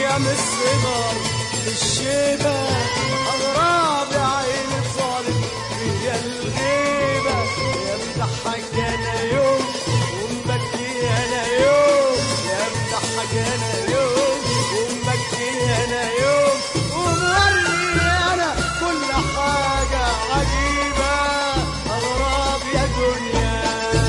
دنيا من الصغر للشيبة أغراب يا عين الظالم هي الغيبة يا مضحك أنا يوم ومبكي أنا يوم يا مضحك أنا يوم ومبكي أنا يوم وموري أنا كل حاجة عجيبة أغراب يا دنيا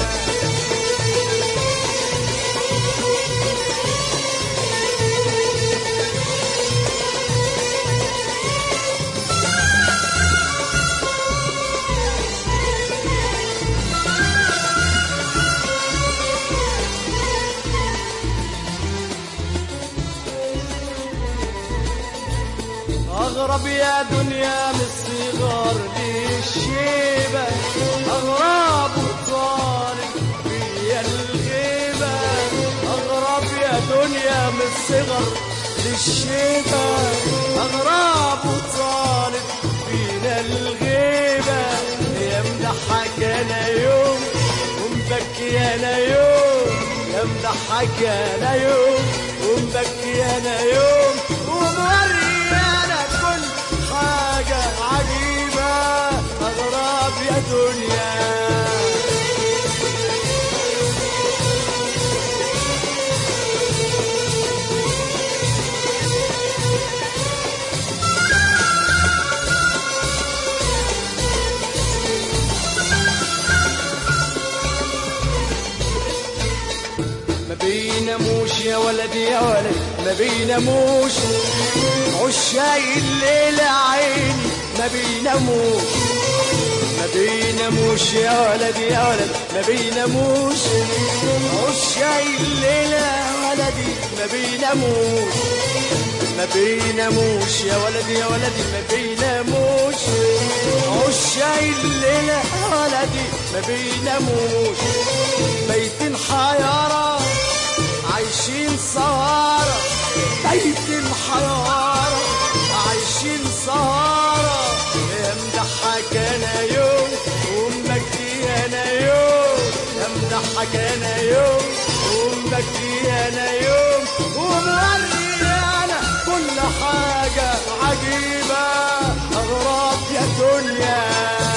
أغرب يا دنيا من الصغار للشيبة أغرب وطارق في الغيبة أغرب يا دنيا من الصغر للشيبة أغرب وطارق فينا الغيبة يا مضحك أنا يوم ومبكي أنا يوم يا مضحك أنا يوم ومبكي أنا يوم وموري أنا كل حاجة عجيبة أغراب يا دنيا ما بيناموش يا ولد يا ولد ما بيناموش عشاي الليل عيني ما بيناموش ما بيناموش يا ولد يا ولد ما بيناموش عشاي الليل يا ولدي ما بيناموش ما بيناموش يا ولدي يا ولدي ما بيناموش عشاي الليل يا ولدي ما بيناموش بيت حيارة عايشين سهارة بيت الحيارة عايشين سهارة يا مضحك انا يوم ومبكي انا يوم يا مضحك انا يوم ومبكي انا يوم وموري انا كل حاجة عجيبة اغراب يا دنيا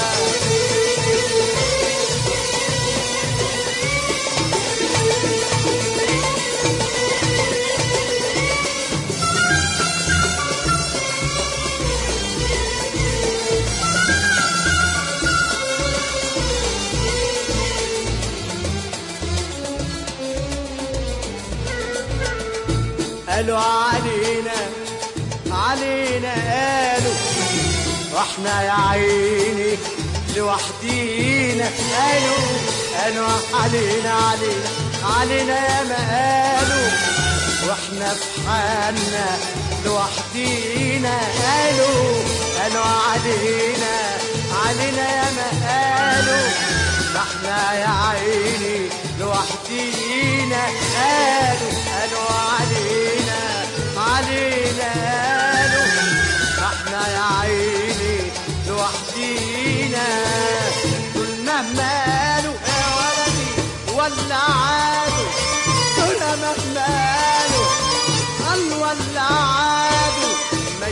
قالوا علينا علينا قالوا واحنا يا عيني لوحدينا قالوا قالوا علينا علينا علينا يا ما قالوا واحنا في حالنا لوحدينا قالوا قالوا علينا علينا يا ما قالوا ما احنا يا عيني لوحدينا قالوا قالوا علينا علينا قالوا ما احنا يا عيني لوحدينا دول مهما قالوا يا ولدي ولا عادوا دول مهما قالوا قال ولا عادوا ما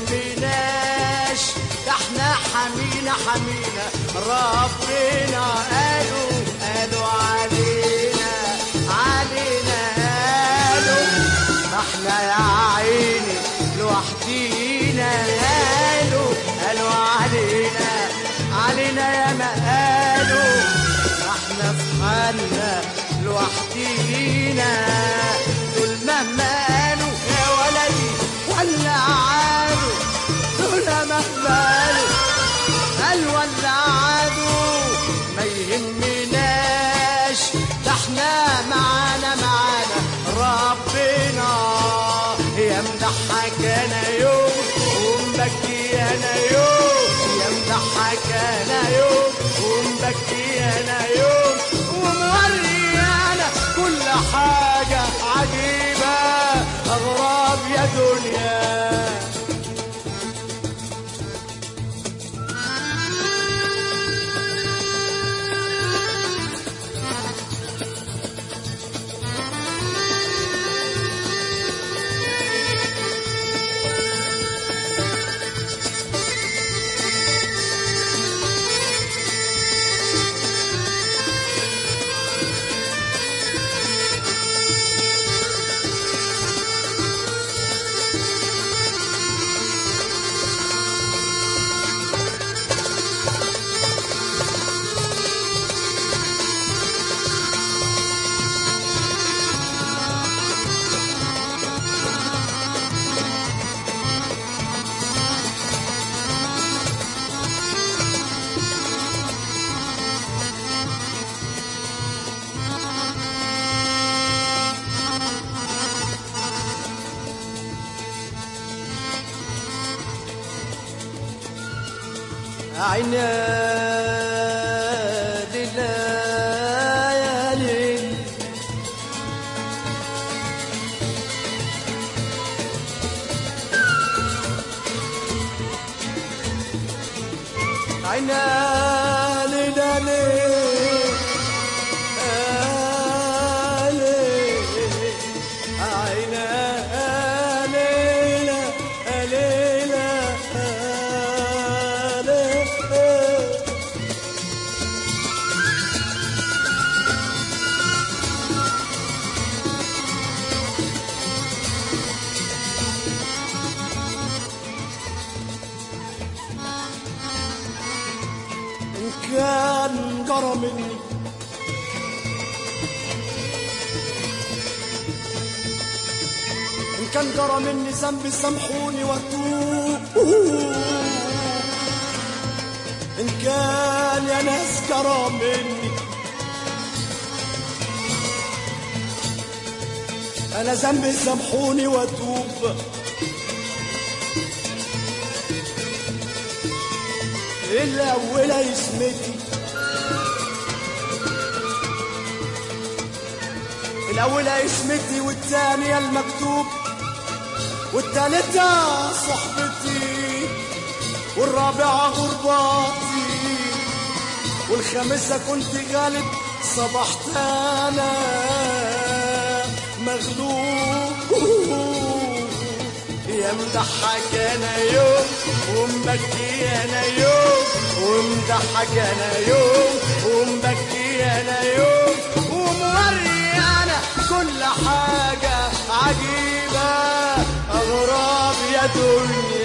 يهمناش ده احنا حمينا حمينا ربنا قالوا قالوا علينا علينا قالوا ما احنا يا عيني لوحدينا قالوا قالوا علينا علينا يا ما قالوا ما احنا في حالنا لوحدينا دول مهما قالوا يا ولدي ولا عادوا دول مهما قالوا قال ولا عادوا ما يهمناش ده احنا معانا معانا ربنا يا مضحك انا يوم ومبكي انا يوم يا مضحك انا يوم ومبكي انا يوم وموري انا كل حاجة عجيبة اغراب يا دنيا عناد الليالي عناد الليالي إن كان جرى مني إن كان جرى مني ذنب سامحوني واتوب إن كان يا ناس جرى مني أنا ذنبي سامحوني واتوب الأولى اسمتي الأولى اسمتي والتانية المكتوب والتالتة صحبتي والرابعة غرباتي والخامسة كنت غالب صبحت أنا مغلوب يا مضحك انا يوم ومبكي انا يوم ومضحك انا يوم ومبكي انا يوم وموري انا كل حاجة عجيبة اغراب يا دنيا